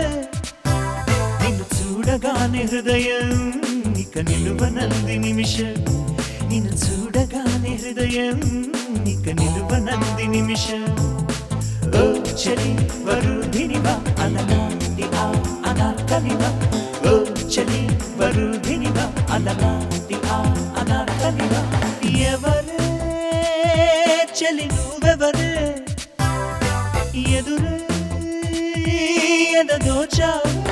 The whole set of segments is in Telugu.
నిన్ను చూడగానే హృదయం ఇక నిలువనంది నిమిషం నిన్ను చూడగానే హృదయం ఇక నిలువనంది నిమిషం ఓ చలి వరుధినివా అలనాటి ఆ అనార్కలివా ఓ చలి వరుధినివా అలనాటి ఆ అనార్కలివా ఎవరే చలి నువ్వెవరే ఎదురే ఎదదోచావే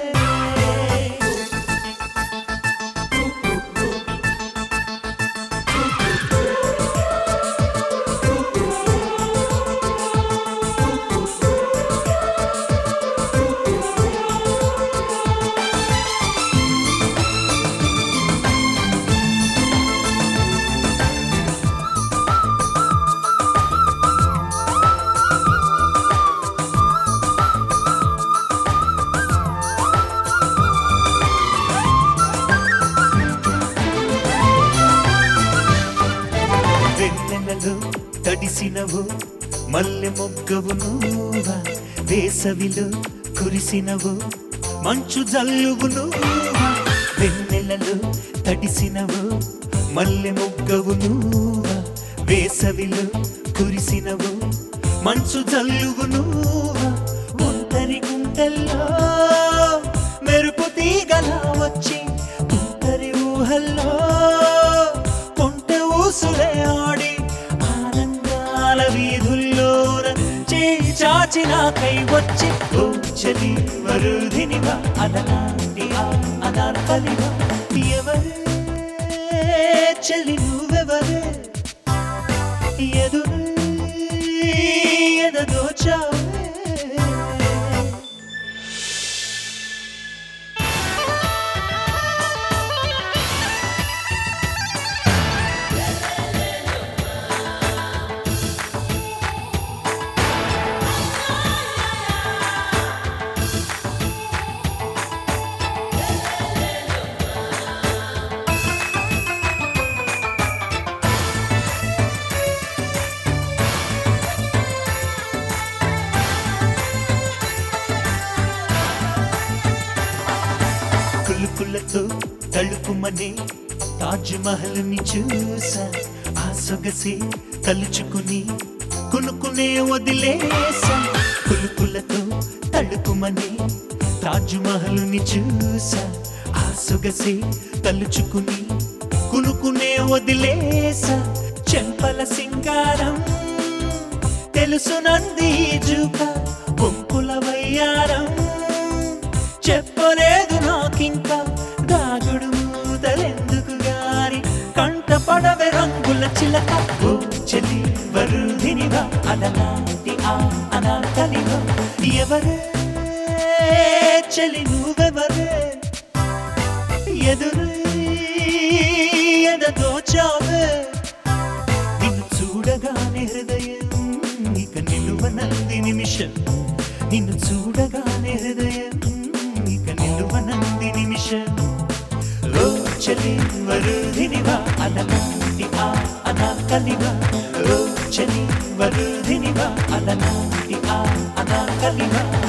వెన్నెలలో తడిసినవు మల్లె మొగ్గవు నువ్వా వేసవిలో కురిసినవు మంచు జల్లువు నువ్వా వెన్నెలలో తడిసినవు మల్లె మొగ్గవు నువ్వా వేసవిలో కురిసినవు మంచు జల్లువు నువ్వా ఒంటరి గుంటల్లో మెరుపు తీగలా వచ్చి ఒంటరి ఊహల్లో కొంట ఊసులే ఆడి ఆనందాల వీధుల్లోన చేయి చాచి నాకై వచ్చి ఓ చలి వరుధినివా అదనాటి ఆ అనార్కలివా ఎవరే చలి నువ్వెవరే ఎదురు ఎదదోచావే కులుకులతో తలుపుమనే తాజ్ మహల్ ని చూసా ఆ సొగసే తలుచుకుని కొనుక్కునే వదిలేసా కులుకులతో తలుపుమనే తాజ్ మహల్ ని చూసా ఆ సొగసే తలుచుకుని కొనుక్కునే వదిలేసా చెంపల సింగారం తెలుసునంది జూక బొంకుల వయ్యారం చెప్పలేదు నాకింకా దాగుడు మూతలెందుకు గారి కంట పడవే రంగుల చిలక ఓ చెలి వరుధినివా అలనాటి ఆ అనాకలివా ఎవరే చెలి నువ్వెవరే ఎదురు ఎదదోచావే నిన్ను చూడగానే హృదయం ఇక నిలువనంది నిమిషం నిన్ను చూడగానే హృదయం ఇక నిలువనంది నిమిషం ఓ చలి వరుధినివా అలనాటి ఆ అనాకలివా ఓ చలి వరుధినివా అలనాటి ఆ అనాకలివా